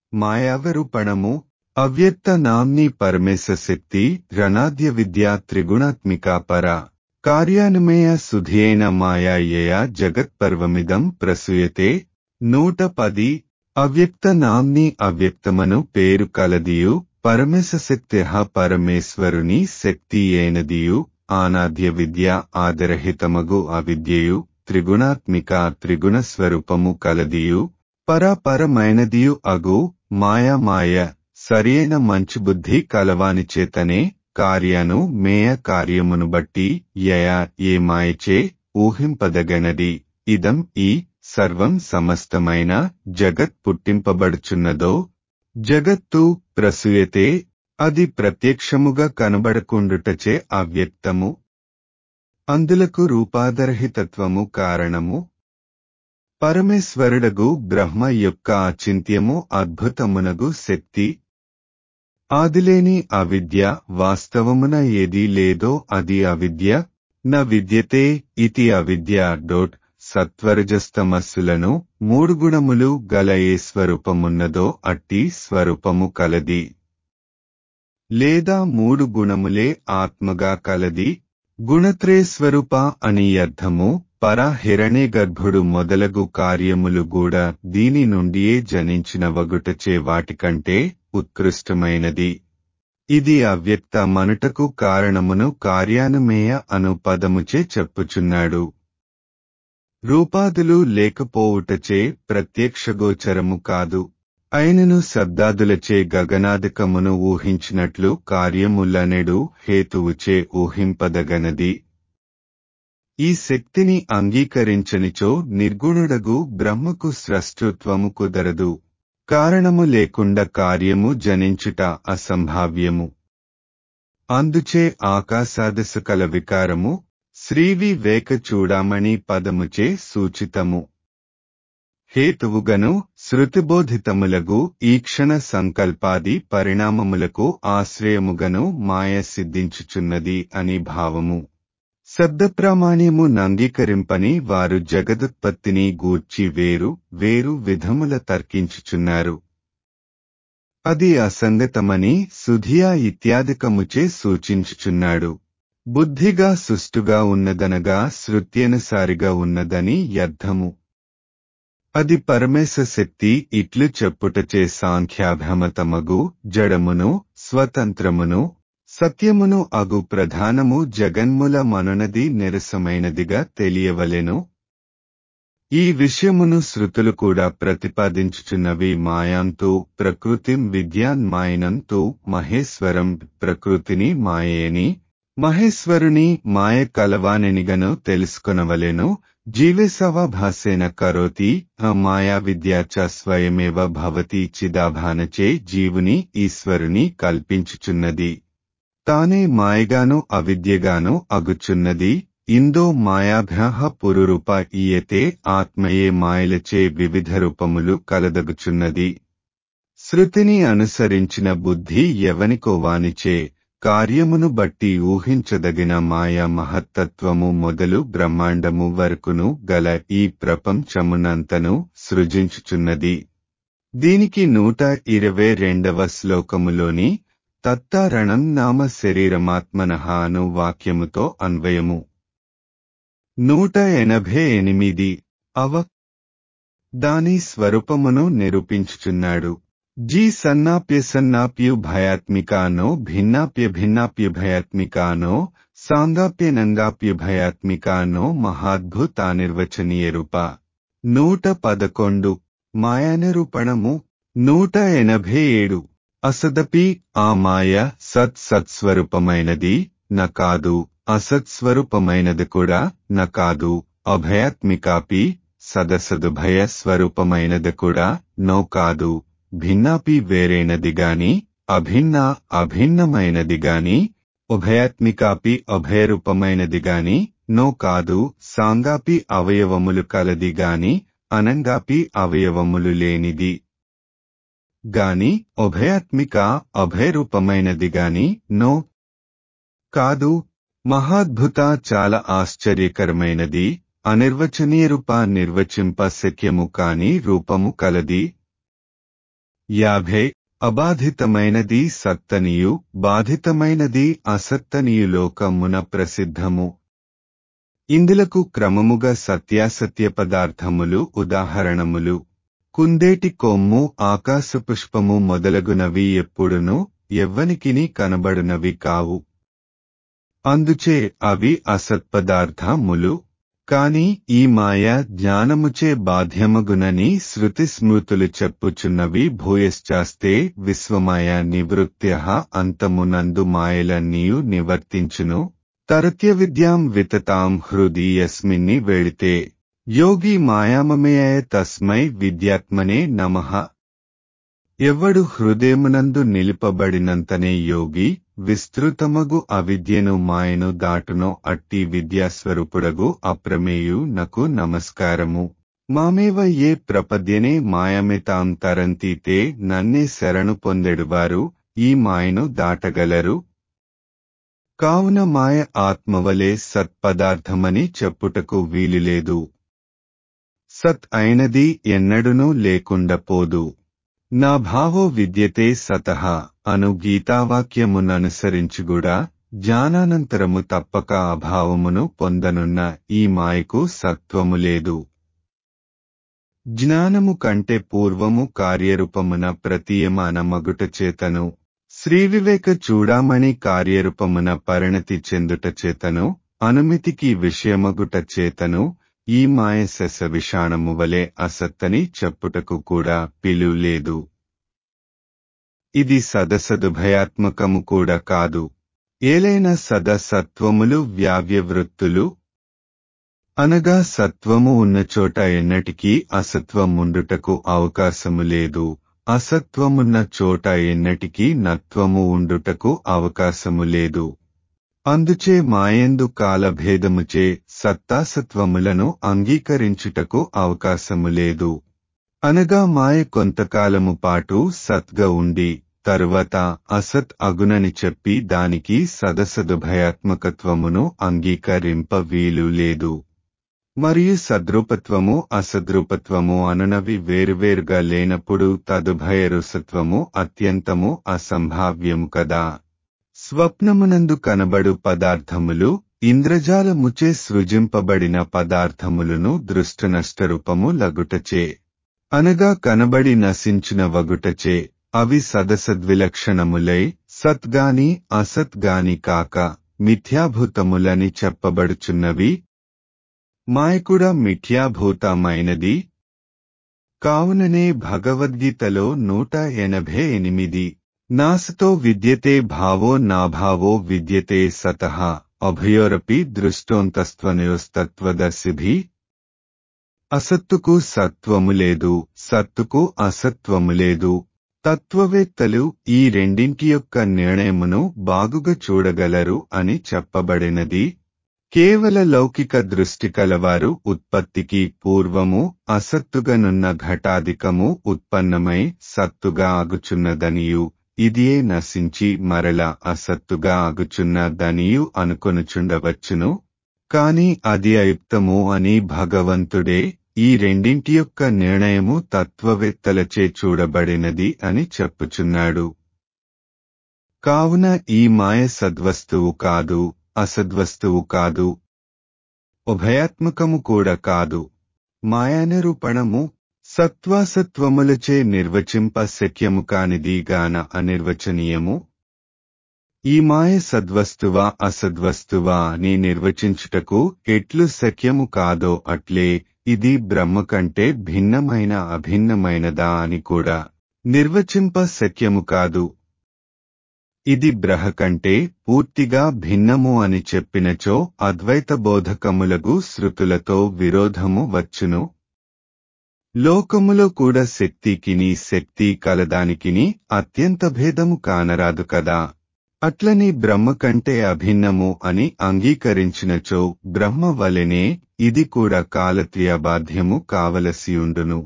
మాయావరూపణము అవ్యక్త నామ్ని పరమేశ శక్తి రణాద్య విద్యా త్రిగుణాత్మికా పర కార్యానుమేయ సుధియేన మాయాయయ జగత్పర్వమిదం ప్రసూయతే నూట పది అవ్యక్త నామ్ని అవ్యక్తమను పేరు కలదియు పరమేశ శక్తి పరమేశ్వరుని శక్తి అయినదియు ఆనాద్య విద్య ఆదరహితమగు అవిద్యయు త్రిగుణాత్మిక త్రిగుణ స్వరూపము కలదియు పరపరమైనదియు అగు మాయా మాయ సరియైన మంచి బుద్ధి కలవాని చేతనే కార్యను మేయ కార్యమును బట్టి యయ ఏ మాయచే ఊహింపదగనది ఇదం ఈ సర్వం సమస్తమైన జగత్ పుట్టింపబడుచున్నదో జగత్తు ప్రసూయతే అది ప్రత్యక్షముగా కనబడకుండుటచే అవ్యక్తము అందులకు రూపాదరహితత్వము కారణము పరమేశ్వరుడగు బ్రహ్మ యొక్క అచింత్యము అద్భుతమునగు శక్తి ఆదిలేని అవిద్య వాస్తవమున ఏదీ లేదో అది అవిద్య న విద్యతే ఇతి అవిద్య డోట్ సత్వరజస్తమస్సులను మూడు గుణములు గల ఏ స్వరూపమున్నదో అట్టి స్వరూపము కలది లేదా మూడు గుణములే ఆత్మగా కలది గుణత్రే స్వరూప అని అర్థము పర హిరణే గర్భుడు మొదలగు కార్యములు కూడా దీని నుండియే జనించిన వగుటచే వాటికంటే ఉత్కృష్టమైనది ఇది అవ్యక్త మనుటకు కారణమును కార్యానుమేయ అను పదముచే చెప్పుచున్నాడు రూపాదులు లేకపోవుటచే ప్రత్యక్షగోచరము కాదు అయినను శబ్దాదులచే గగనాదికమును ఊహించినట్లు కార్యములనెడు హేతువుచే ఊహింపదగనది ఈ శక్తిని అంగీకరించనిచో నిర్గుణుడగు బ్రహ్మకు స్రష్టృత్వము కుదరదు కారణము లేకుండా కార్యము జనించుట అసంభావ్యము అందుచే ఆకాశాదశ కల వికారము శ్రీవి వేక చూడామణి పదముచే సూచితము హేతువుగను శృతిబోధితములగు ఈక్షణ సంకల్పాది పరిణామములకు ఆశ్రయముగను మాయ సిద్ధించుచున్నది అని భావము శబ్దప్రామాణ్యము నంగీకరింపని వారు జగదుత్పత్తిని గూర్చి వేరు వేరు విధముల తర్కించుచున్నారు అది అసంగతమని సుధియా ఇత్యాదికముచే సూచించుచున్నాడు బుద్ధిగా సుష్టుగా ఉన్నదనగా శృత్యనుసారిగా ఉన్నదని అర్థము అది పరమేశ శక్తి ఇట్లు చెప్పుటచే సాంఖ్యాభ్రమతమగు జడమును స్వతంత్రమును సత్యమును అగు ప్రధానము జగన్ముల మనునది నిరసమైనదిగా తెలియవలెను ఈ విషయమును శృతులు కూడా ప్రతిపాదించుచున్నవి మాయాంతు ప్రకృతిం విద్యాన్మాయనంతు మహేశ్వరం ప్రకృతిని మాయేని మహేశ్వరుని మాయ కలవానెనిగను తెలుసుకొనవలెను జీవేశవాభాసేన కరోతి మాయా విద్యా చ స్వయమేవ భవతి చిదాభానచే జీవుని ఈశ్వరుని కల్పించుచున్నది తానే మాయగాను అవిద్యగాను అగుచున్నది ఇందో మాయాభ్యాహ పురురూప ఈయతే ఆత్మయే మాయలచే వివిధ రూపములు కలదగుచున్నది శృతిని అనుసరించిన బుద్ధి ఎవనికో వానిచే కార్యమును బట్టి ఊహించదగిన మాయా మహత్తత్వము మొదలు బ్రహ్మాండము వరకును గల ఈ ప్రపంచమునంతను సృజించుచున్నది దీనికి నూట ఇరవై రెండవ శ్లోకములోని తత్తారణం నామ శరీరమాత్మనః అను వాక్యముతో అన్వయము నూట ఎనభై ఎనిమిది అవ దాని స్వరూపమును నిరూపించుచున్నాడు జీ సన్నాప్య సన్నాప్యు భయాత్మికానో భిన్నాప్య భిన్నాప్య భయాత్మికానో సాంగాప్య నంగాప్య భయాత్మికానో మహాద్భుతానిర్వచనీయ రూప నూట పదకొండు మాయానిరూపణము నూట ఎనభై ఏడు అసదపి ఆ మాయ సత్ సత్స్వరూపమైనది న కాదు అసత్స్వరూపమైనది కూడా న కాదు అభయాత్మికాపి సదసదుభయ స్వరూపమైనది కూడా నో కాదు భిన్నాపి వేరైనది గాని అభిన్న అభిన్నమైనది గాని ఉభయాత్మికాపి అభయరూపమైనది గాని నో కాదు సాంగాపి అవయవములు కలది గాని అనంగాపి అవయవములు లేనిది గాని ఉభయాత్మిక అభయరూపమైనది గాని నో కాదు మహాద్భుత చాలా ఆశ్చర్యకరమైనది అనిర్వచనీయ రూప నిర్వచింప శక్యము కాని రూపము కలది యాభై అబాధితమైనది సత్తనియు బాధితమైనది అసత్తనియు లోకమున ప్రసిద్ధము ఇందులకు క్రమముగా సత్యాసత్య పదార్థములు ఉదాహరణములు కుందేటి కొమ్ము ఆకాశపుష్పము మొదలగునవి ఎప్పుడునూ ఎవ్వనికిని కనబడునవి కావు అందుచే అవి అసత్పదార్థములు కాని ఈ మాయ జ్ఞానముచే బాధ్యమగునని శృతి స్మృతులు చెప్పుచున్నవి భూయశ్చాస్తే విశ్వమాయ నివృత్త్య అంతమునందు మాయలన్నీయు నివర్తించును తరత్య విద్యాం వితతాం హృది యస్మిన్ని వెళితే యోగి మాయామమయ తస్మై విద్యాత్మనే నమః ఎవడు హృదయమునందు నిలిపబడినంతనే యోగి విస్తృతమగు అవిద్యను మాయను దాటునో అట్టి విద్యాస్వరూపుడగు అప్రమేయు నకు నమస్కారము మామేవ ఏ ప్రపద్యనే మాయమితాం తరంతీతే నన్నే శరణు పొందెడువారు ఈ మాయను దాటగలరు కావున మాయ ఆత్మవలే సత్పదార్థమని చెప్పుటకు వీలులేదు సత్ అయినది ఎన్నడునూ లేకుండా పోదు నా భావో విద్యతే సతః అను గీతావాక్యముననుసరించుగుడా జ్ఞానానంతరము తప్పక అభావమును పొందనున్న ఈ మాయకు సత్వము లేదు జ్ఞానము కంటే పూర్వము కార్యరూపమున ప్రతీయమాన మగుట చేతను శ్రీవివేక చూడామణి కార్యరూపమున పరిణతి చెందుట చేతను అనుమితికి విషయమగుట చేతను ఈ మాయ శశ విషాణము వలె అసత్తని చెప్పుటకు కూడా పిలు లేదు ఇది సదసదుభయాత్మకము కూడా కాదు ఏలైన సదసత్వములు వ్యావ్యవృత్తులు అనగా సత్వము ఉన్న చోట ఎన్నటికీ అసత్వముండుటకు అవకాశము లేదు అసత్వమున్న చోట ఎన్నటికీ నత్వము ఉండుటకు అవకాశము లేదు అందుచే మాయందు కాలభేదముచే సత్తాసత్వములను అంగీకరించుటకు అవకాశము లేదు అనగా మాయ కొంతకాలము పాటు సత్గా ఉండి తరువాత అసత్ అగునని చెప్పి దానికి సదసదుభయాత్మకత్వమును అంగీకరింప వీలు లేదు మరియు సద్రూపత్వము అసద్రూపత్వము అనునవి వేరువేరుగా లేనప్పుడు తదుభయరుసత్వము అత్యంతము అసంభావ్యము కదా స్వప్నమునందు కనబడు పదార్థములు ఇంద్రజాలముచే సృజింపబడిన పదార్థములను దృష్టనష్టరూపము లగుటచే అనగా కనబడి నశించిన వగుటచే అవి సదసద్విలక్షణములై సత్గాని అసత్గాని కాక మిథ్యాభూతములని చెప్పబడుచున్నవి మాయకుడా మిథ్యాభూతమైనది కావుననే భగవద్గీతలో నూట ఎనభై ఎనిమిది నాసతో విద్యతే భావో నాభావో విద్యతే సతః అభయోరపి దృష్టోంతస్త్వనయోస్తత్వదర్శిభి అసత్తుకు సత్వము లేదు సత్తుకు అసత్వము లేదు తత్వవేత్తలు ఈ రెండింటి యొక్క నిర్ణయమును బాగుగా చూడగలరు అని చెప్పబడినది కేవల లౌకిక దృష్టి కలవారు ఉత్పత్తికి పూర్వము అసత్తుగనున్న ఘటాధికము ఉత్పన్నమై సత్తుగా ఆగుచున్నదనియు ఇదియే నశించి మరల అసత్తుగా ఆగుచున్నదనియు అనుకొనుచుండవచ్చును కాని అది అయుక్తము అని భగవంతుడే ఈ రెండింటి యొక్క నిర్ణయము తత్వవేత్తలచే చూడబడినది అని చెప్పుచున్నాడు కావున ఈ మాయ సద్వస్తువు కాదు అసద్వస్తువు కాదు ఉభయాత్మకము కూడా కాదు మాయానిరూపణము సత్వాసత్వములచే నిర్వచింప శక్యము కానిదిగాన అనిర్వచనీయము ఈ మాయ సద్వస్తువా అసద్వస్తువా అని నిర్వచించుటకు ఎట్లు శక్యము కాదో అట్లే ఇది బ్రహ్మ కంటే భిన్నమైన అభిన్నమైనదా అని కూడా నిర్వచింప శక్యము కాదు ఇది బ్రహ కంటే పూర్తిగా భిన్నము అని చెప్పినచో అద్వైత బోధకములగు శృతులతో విరోధము వచ్చును లోకములో కూడా శక్తికిని శక్తి కలదానికిని అత్యంత భేదము కానరాదు కదా అట్లని బ్రహ్మ కంటే అభిన్నము అని అంగీకరించినచో బ్రహ్మ వలెనే ఇది కూడా కాలత్వయబాధ్యము కావలసియుండును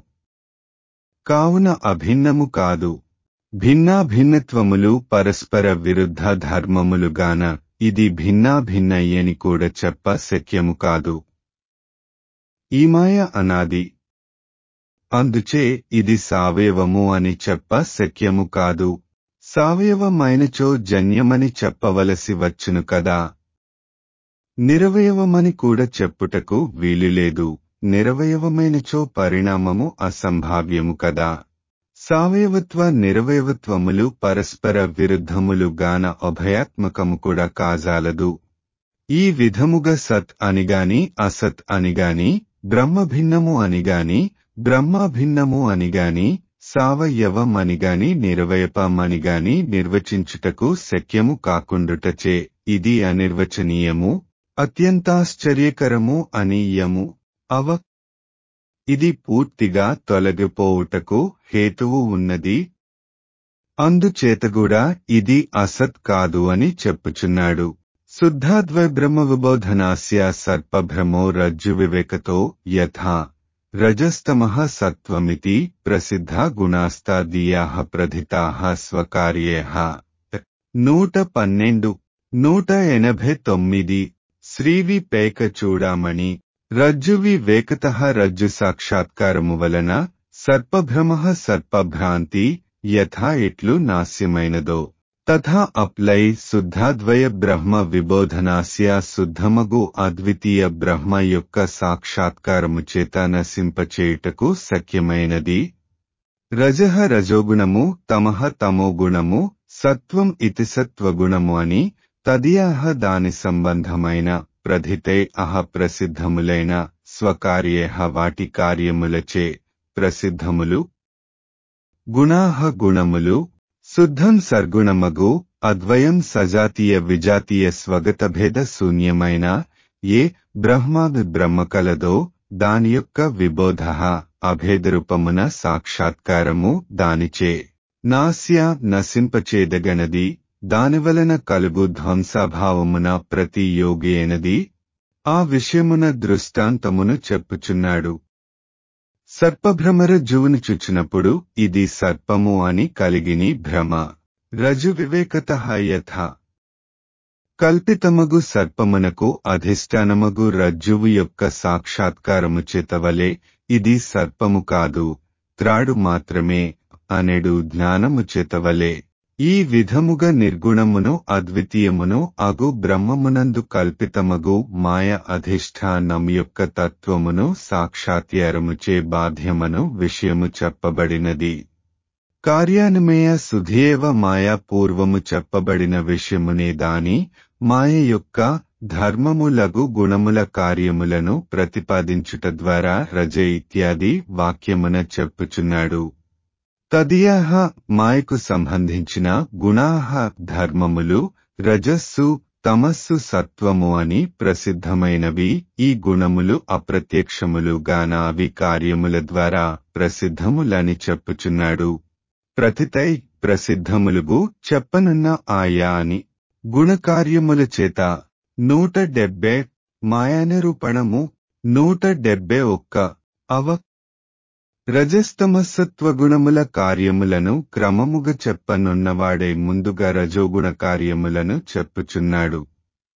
కావున అభిన్నము కాదు భిన్నాభిన్నత్వములు పరస్పర విరుద్ధ ధర్మములుగాన ఇది భిన్నాభిన్నయ్యని కూడా చెప్ప శక్యము కాదు ఈ మాయ అనాది అందుచే ఇది సావయవము అని చెప్ప శక్యము కాదు సావయవమైనచో జన్యమని చెప్పవలసి వచ్చును కదా నిరవయవమని కూడా చెప్పుటకు వీలులేదు నిరవయవమైనచో పరిణామము అసంభావ్యము కదా సావయవత్వ నిరవయవత్వములు పరస్పర విరుద్ధములు గాన అభయాత్మకము కూడా కాజాలదు ఈ విధముగా సత్ అనిగాని అసత్ అనిగాని బ్రహ్మభిన్నము అనిగాని బ్రహ్మభిన్నము అనిగాని సావయవం అనిగాని నిరవయపమనిగాని నిర్వచించుటకు శక్యము కాకుండుటచే ఇది అనిర్వచనీయము అత్యంతాశ్చర్యకరము అనీయము అవ ఇది పూర్తిగా తొలగిపోవుటకు హేతువు ఉన్నది అందుచేతగూడా ఇది అసత్ కాదు అని చెప్పుచున్నాడు శుద్ధాద్వైబ్రహ్మ విబోధనాస్య సర్పభ్రమో రజ్జు వివేకతో యథా రజస్తమః సత్వమితి ప్రసిద్ధ గుణాస్తాదీయా ప్రథితాః స్వకార్యేః నూట పన్నెండు నూట ఎనభై తొమ్మిది శ్రీవి పేక చూడామణి రజ్జువి వేకత రజ్జు సాక్షాత్కారము వలన సర్పభ్రమ సర్పభ్రాంతి యథా ఇట్లు నాస్యమైనదో తథా అప్లై శుద్ధాద్వయ బ్రహ్మ విబోధనాస్య శుద్ధమగు అద్వితీయ బ్రహ్మ యొక్క సాక్షాత్కారము చేత నశింపచేయుటకు శక్యమైనది రజహ రజోగుణము తమహ తమోగుణము సత్వం ఇతి సత్వగుణము అని తదియాహ దాని సంబంధమైన ప్రధితే అహ ప్రసిద్ధములైన స్వకార్యేహ వాటి కార్యములచే ప్రసిద్ధములు గుణాహ గుణములు శుద్ధం సర్గుణమగు అద్వయం సజాతీయ విజాతీయ స్వగత భేద శూన్యమైన ఏ బ్రహ్మాది బ్రహ్మ కలదో దాని యొక్క విబోధ అభేదరూపమున సాక్షాత్కారము దానిచే నాస్య నశింపచేదగనది దానివలన కలుగు ధ్వంసభావమున ప్రతి యోగి అయినది ఆ విషయమున దృష్టాంతమును చెప్పుచున్నాడు సర్పభ్రమర జువును చుచినప్పుడు ఇది సర్పము అని కలిగిని భ్రమ రజు వివేకత యథ కల్పితమగు సర్పమునకు అధిష్టానమగు రజ్జువు యొక్క సాక్షాత్కారము చేతవలే ఇది సర్పము కాదు త్రాడు మాత్రమే అనెడు జ్ఞానము చేతవలే ఈ విధముగా నిర్గుణమును అద్వితీయమును అగు బ్రహ్మమునందు కల్పితమగు మాయ అధిష్టానం యొక్క తత్వమును సాక్షాత్యారముచే బాధ్యమను విషయము చెప్పబడినది కార్యానుమేయ సుధేవ మాయా పూర్వము చెప్పబడిన విషయమునే దాని మాయ యొక్క ధర్మములగు గుణముల కార్యములను ప్రతిపాదించుట ద్వారా రజ ఇత్యాది వాక్యమున చెప్పుచున్నాడు తదియాహ మాయకు సంబంధించిన గుణాహ ధర్మములు రజస్సు తమస్సు సత్వము అని ప్రసిద్ధమైనవి ఈ గుణములు అప్రత్యక్షములు గాన అవి కార్యముల ద్వారా ప్రసిద్ధములని చెప్పుచున్నాడు ప్రతితై ప్రసిద్ధములుగు చెప్పనున్న ఆయా అని గుణకార్యముల చేత నూట డెబ్బే మాయానిరూపణము నూట డెబ్బే ఒక్క అవ రజస్తమసత్వగుణముల కార్యములను క్రమముగా చెప్పనున్నవాడే ముందుగా రజోగుణ కార్యములను చెప్పుచున్నాడు